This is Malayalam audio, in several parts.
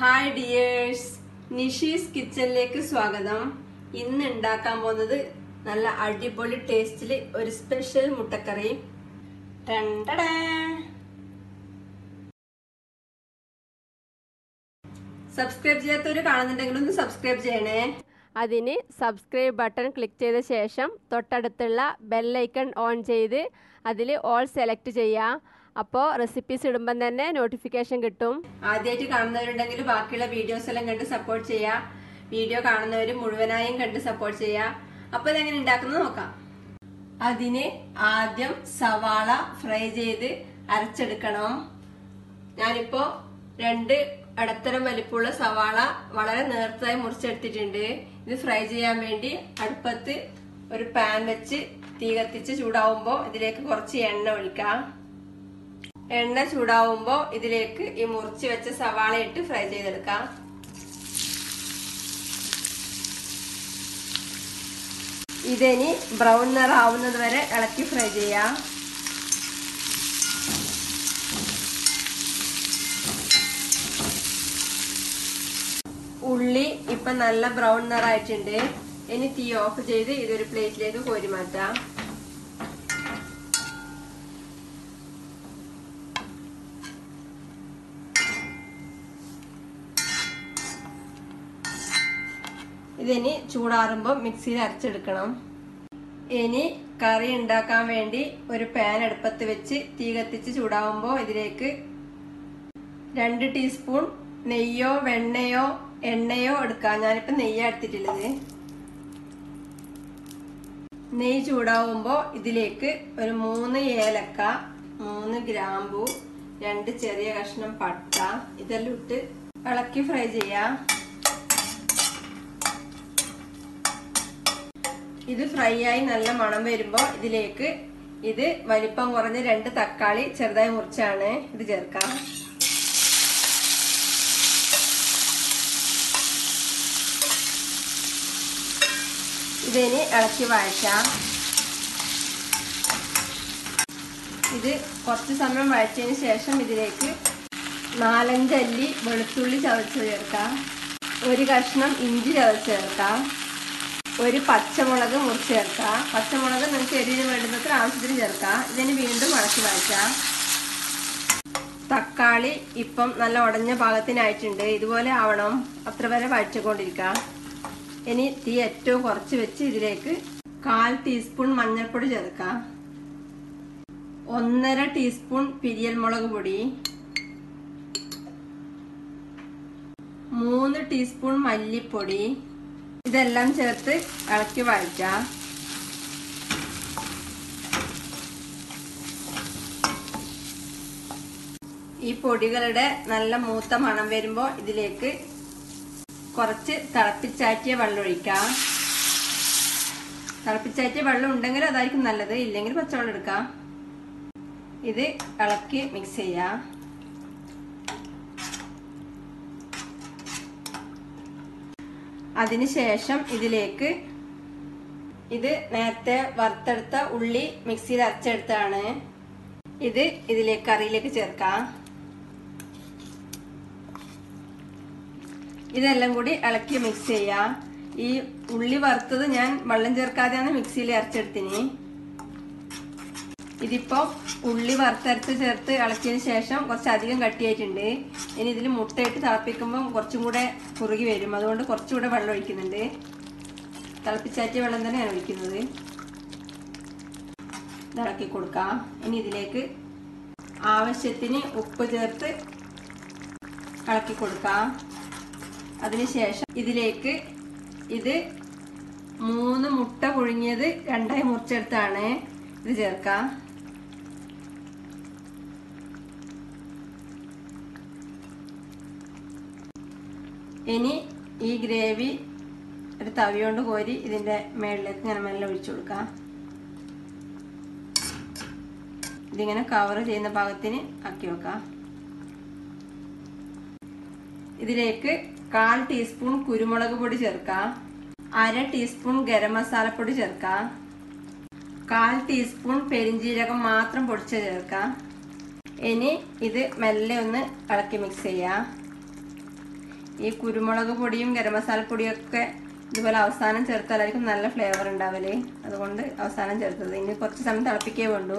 ഹായ് ഡിയേഴ്സ് നിഷീസ് കിച്ചണിലേക്ക് സ്വാഗതം ഇന്ന് ഉണ്ടാക്കാൻ പോകുന്നത് നല്ല അടിപൊളി ടേസ്റ്റിൽ ഒരു സ്പെഷ്യൽ മുട്ടക്കറി ടണ്ടടാ. സബ്സ്ക്രൈബ് ചെയ്യാത്തവര് കാണുന്നുണ്ടെങ്കിൽ ഒന്ന് സബ്സ്ക്രൈബ് ചെയ്യണേ അതിന് സബ്സ്ക്രൈബ് ബട്ടൺ ക്ലിക്ക് ചെയ്ത ശേഷം തൊട്ടടുത്തുള്ള ബെല്ലൈക്കൺ ഓൺ ചെയ്ത് അതിൽ ഓൾ സെലക്ട് ചെയ്യുക അപ്പോൾ റെസിപ്പീസ് ഇടുമ്പം തന്നെ നോട്ടിഫിക്കേഷൻ കിട്ടും ആദ്യമായിട്ട് കാണുന്നവരുണ്ടെങ്കിൽ ബാക്കിയുള്ള വീഡിയോസ് എല്ലാം കണ്ട് സപ്പോർട്ട് ചെയ്യാ വീഡിയോ കാണുന്നവർ മുഴുവനായും കണ്ട് സപ്പോർട്ട് ചെയ്യാ അപ്പൊ ഇതെങ്ങനെ ഉണ്ടാക്കുന്നത് നോക്കാം അതിന് ആദ്യം സവാള ഫ്രൈ ചെയ്ത് അരച്ചെടുക്കണം ഞാനിപ്പോ രണ്ട് ഇടത്തരം വലിപ്പമുള്ള സവാള വളരെ നേർത്തതായി മുറിച്ചെടുത്തിട്ടുണ്ട് ഇത് ഫ്രൈ ചെയ്യാൻ വേണ്ടി അടുപ്പത്ത് ഒരു പാൻ വെച്ച് തീ കത്തിച്ച് ചൂടാവുമ്പോൾ ഇതിലേക്ക് കുറച്ച് എണ്ണ ഒഴിക്കാം എണ്ണ ചൂടാവുമ്പോൾ ഇതിലേക്ക് ഈ മുറിച്ച് വെച്ച സവാള ഇട്ട് ഫ്രൈ ചെയ്തെടുക്കാം ഇതിനി ബ്രൗൺ നിറം ആവുന്നത് വരെ ഇളക്കി ഫ്രൈ ചെയ്യാം ഉള്ളി ഇപ്പൊ നല്ല ബ്രൗൺ നിറായിട്ടുണ്ട് ഇനി തീ ഓഫ് ചെയ്ത് ഇതൊരു പ്ലേറ്റിലേക്ക് കോരി മാറ്റാം ഇതിനി ചൂടാറുമ്പോൾ മിക്സിയിൽ അരച്ചെടുക്കണം ഇനി കറി ഉണ്ടാക്കാൻ വേണ്ടി ഒരു പാൻ അടുപ്പത്ത് വെച്ച് തീ കത്തിച്ച് ചൂടാവുമ്പോൾ ഇതിലേക്ക് രണ്ട് ടീസ്പൂൺ നെയ്യോ വെണ്ണയോ എണ്ണയോ എടുക്കാം ഞാനിപ്പോൾ നെയ്യാണ് എടുത്തിട്ടുള്ളത് നെയ്യ് ചൂടാവുമ്പോൾ ഇതിലേക്ക് ഒരു മൂന്ന് ഏലക്ക മൂന്ന് ഗ്രാമ്പു രണ്ട് ചെറിയ കഷ്ണം പട്ട ഇതെല്ലാം ഇട്ട് ഇളക്കി ഫ്രൈ ചെയ്യാം ഇത് ഫ്രൈ ആയി നല്ല മണം വരുമ്പോൾ ഇതിലേക്ക് ഇത് വലിപ്പം കുറഞ്ഞ രണ്ട് തക്കാളി ചെറുതായി മുറിച്ചാണ് ഇത് ചേർക്കാം ഇതിനി ഇളക്കി വഴറ്റാം ഇത് കുറച്ച് സമയം വഴച്ചതിന് ശേഷം ഇതിലേക്ക് നാലഞ്ചല്ലി വെളുത്തുള്ളി ചതച്ച് ചേർക്കാം ഒരു കഷ്ണം ഇഞ്ചി ചതച്ച് ചേർക്കാം ഒരു പച്ചമുളക് മുറിച്ച് ചേർക്കാം പച്ചമുളക് നിങ്ങൾക്ക് എരിവിന് വേണ്ടുന്നത്ര ആവശ്യത്തിന് ചേർക്കാം ഇതിന് വീണ്ടും ഇളക്കി വഴറ്റാം തക്കാളി ഇപ്പം നല്ല ഉടഞ്ഞ പാകത്തിനായിട്ടുണ്ട് ഇതുപോലെ ആവണം അത്ര വരെ വഴച്ചുകൊണ്ടിരിക്കാം ഇനി തീ ഏറ്റവും കുറച്ച് വെച്ച് ഇതിലേക്ക് കാൽ ടീസ്പൂൺ മഞ്ഞൾപ്പൊടി ചേർക്കാം ഒന്നര ടീസ്പൂൺ പിരിയൽ മുളക് പൊടി മൂന്ന് ടീസ്പൂൺ മല്ലിപ്പൊടി ഇതെല്ലാം ചേർത്ത് ഇളക്കി വഴറ്റാം ഈ പൊടികളുടെ നല്ല മൂത്ത മണം വരുമ്പോൾ ഇതിലേക്ക് കുറച്ച് തിളപ്പിച്ചാറ്റിയ വെള്ളം ഒഴിക്കാം തിളപ്പിച്ചാറ്റിയ വെള്ളം ഉണ്ടെങ്കിൽ അതായിരിക്കും നല്ലത് ഇല്ലെങ്കിൽ പച്ചവെള്ളം എടുക്കാം ഇത് ഇളക്കി മിക്സ് ചെയ്യാം അതിനുശേഷം ഇതിലേക്ക് ഇത് നേരത്തെ വറുത്തെടുത്ത ഉള്ളി മിക്സിയിൽ അരച്ചെടുത്താണ് ഇത് ഇതിലേക്ക് കറിയിലേക്ക് ചേർക്കാം ഇതെല്ലാം കൂടി ഇളക്കി മിക്സ് ചെയ്യാം ഈ ഉള്ളി വറുത്തത് ഞാൻ വെള്ളം ചേർക്കാതെയാണ് മിക്സിയിൽ അരച്ചെടുത്തിന് ഇതിപ്പോ ഉള്ളി വറുത്തരച്ച് ചേർത്ത് ഇളക്കിയതിന് ശേഷം കുറച്ച് അധികം കട്ടിയായിട്ടുണ്ട് ഇനി ഇതിൽ മുട്ടയിട്ട് തിളപ്പിക്കുമ്പോൾ കുറച്ചും കൂടെ കുറുകി വരും അതുകൊണ്ട് കുറച്ചുകൂടെ വെള്ളം ഒഴിക്കുന്നുണ്ട് തിളപ്പിച്ചാറ്റിയ വെള്ളം തന്നെയാണ് ഒഴിക്കുന്നത് ഇളക്കി കൊടുക്കാം ഇനി ഇതിലേക്ക് ആവശ്യത്തിന് ഉപ്പ് ചേർത്ത് ഇളക്കി കൊടുക്കാം അതിനുശേഷം ഇതിലേക്ക് ഇത് മൂന്ന് മുട്ട പുഴുങ്ങിയത് രണ്ടായി മുറിച്ചെടുത്താണ് ഇത് ചേർക്കാം ഇനി ഈ ഗ്രേവി ഒരു തവി കൊണ്ട് കോരി ഇതിന്റെ മേളിലേക്ക് ഇങ്ങനെ മെല്ലെ ഒഴിച്ചു കൊടുക്കാം ഇതിങ്ങനെ കവർ ചെയ്യുന്ന ഭാഗത്തിന് ആക്കി വെക്കാം ഇതിലേക്ക് കാൽ ടീസ്പൂൺ കുരുമുളക് പൊടി ചേർക്കാം അര ടീസ്പൂൺ ഗരം മസാലപ്പൊടി ചേർക്കാം കാൽ ടീസ്പൂൺ പെരിഞ്ജീരകം മാത്രം പൊടിച്ച് ചേർക്കാം ഇനി ഇത് മെല്ലെ ഒന്ന് ഇളക്കി മിക്സ് ചെയ്യാം ഈ കുരുമുളക് പൊടിയും ഗരം മസാല പൊടിയും ഒക്കെ ഇതുപോലെ അവസാനം ചേർത്താലായിരിക്കും നല്ല ഫ്ലേവർ ഉണ്ടാവല് അതുകൊണ്ട് അവസാനം ചേർത്തത് ഇനി കുറച്ച് സമയം തിളപ്പിക്കേ വേണ്ടൂ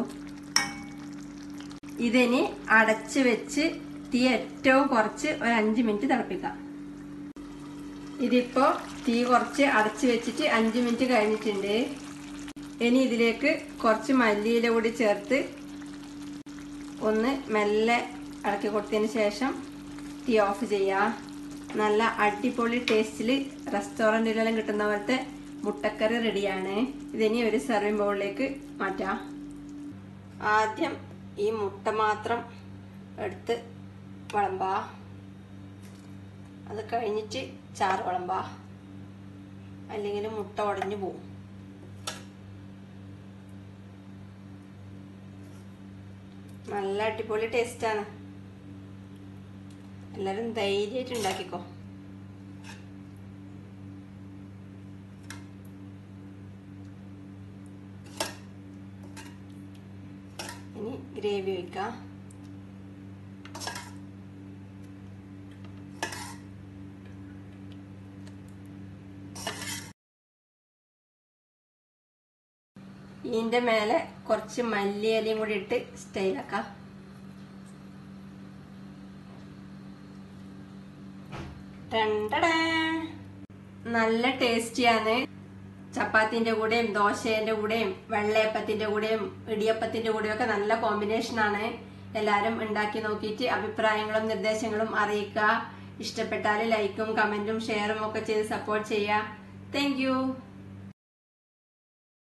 ഇതിനി അടച്ച് വെച്ച് തീ ഏറ്റവും കുറച്ച് ഒരു അഞ്ച് മിനിറ്റ് തിളപ്പിക്കാം ഇതിപ്പോ തീ കുറച്ച് അടച്ച് വെച്ചിട്ട് അഞ്ച് മിനിറ്റ് കഴിഞ്ഞിട്ടുണ്ട് ഇനി ഇതിലേക്ക് കുറച്ച് മല്ലിയില കൂടി ചേർത്ത് ഒന്ന് മെല്ലെ ഇളക്കി കൊടുത്തതിന് ശേഷം തീ ഓഫ് ചെയ്യുക നല്ല അടിപൊളി ടേസ്റ്റിൽ റെസ്റ്റോറൻറ്റിലെല്ലാം കിട്ടുന്ന പോലത്തെ മുട്ടക്കറി റെഡിയാണ് ഇതിനി ഒരു സെർവിങ് ബൗളിലേക്ക് മാറ്റാം ആദ്യം ഈ മുട്ട മാത്രം എടുത്ത് വിളമ്പാ അത് കഴിഞ്ഞിട്ട് ചാറ് വിളമ്പാ അല്ലെങ്കിൽ മുട്ട ഉടഞ്ഞു പോവും നല്ല അടിപൊളി ടേസ്റ്റാണ് എല്ലാരും ധൈര്യമായിട്ട് ഉണ്ടാക്കിക്കോ ഇനി ഗ്രേവി ഒഴിക്കാം ഇതിന്റെ മേലെ കുറച്ച് മല്ലിയിലയും കൂടി ഇട്ട് സ്റ്റൈലാക്കാം ടണ്ടടാ. നല്ല ടേസ്റ്റിയാണ് ചപ്പാത്തിന്റെ കൂടെയും ദോശയുടെ കൂടെയും വെള്ളയപ്പത്തിന്റെ കൂടെയും ഇടിയപ്പത്തിന്റെ കൂടെയും ഒക്കെ നല്ല കോമ്പിനേഷൻ ആണ് എല്ലാരും ഉണ്ടാക്കി നോക്കിയിട്ട് അഭിപ്രായങ്ങളും നിർദ്ദേശങ്ങളും അറിയിക്കുക ഇഷ്ടപ്പെട്ടാൽ ലൈക്കും കമന്റും ഷെയറും ഒക്കെ ചെയ്ത് സപ്പോർട്ട് ചെയ്യുക താങ്ക്